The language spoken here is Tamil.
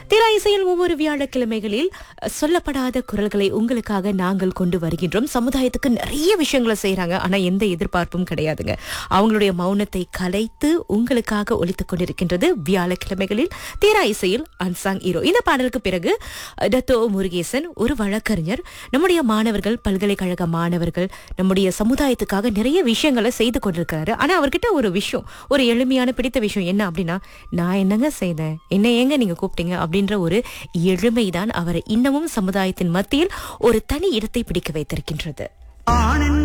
திரா இசையில் ஒவ்வொரு வியாழக்கிழமைகளில் அஹ், சொல்லப்படாத குரல்களை உங்களுக்காக நாங்கள் கொண்டு வருகின்றோம் சமுதாயத்துக்கு நிறைய விஷயங்களை செய்றாங்க ஆனா எந்த எதிர்பார்ப்பும் கிடையாதுங்க அவங்களுடைய மௌனத்தை கலைத்து உங்களுக்காக ஒலித்துக் கொண்டிருக்கின்றது வியாழக்கிழமைகளில் தீரா இசையில் அன்சாங் ஹீரோ இந்த பாடலுக்கு பிறகு அஹ், டத்தோ முருகேசன் ஒரு வழக்கறிஞர் நம்முடைய மாணவர்கள் பல்கலைக்கழக மாணவர்கள் நம்முடைய சமுதாயத்துக்காக நிறைய விஷயங்களை செய்து கொண்டிருக்காரு ஆனா அவர்கிட்ட ஒரு விஷயம் ஒரு எளிமையான பிடித்த விஷயம் என்ன அப்படின்னா நான் என்னங்க செய்தேன் என்ன ஏங்க நீங்க கூப்பிட்டீங்க அப்படின்ற ஒரு எளிமைதான் அவரை இன்னமும் சமுதாயத்தின் மத்தியில் ஒரு தனி இடத்தை பிடிக்க வைத்திருக்கின்றது ஆணின்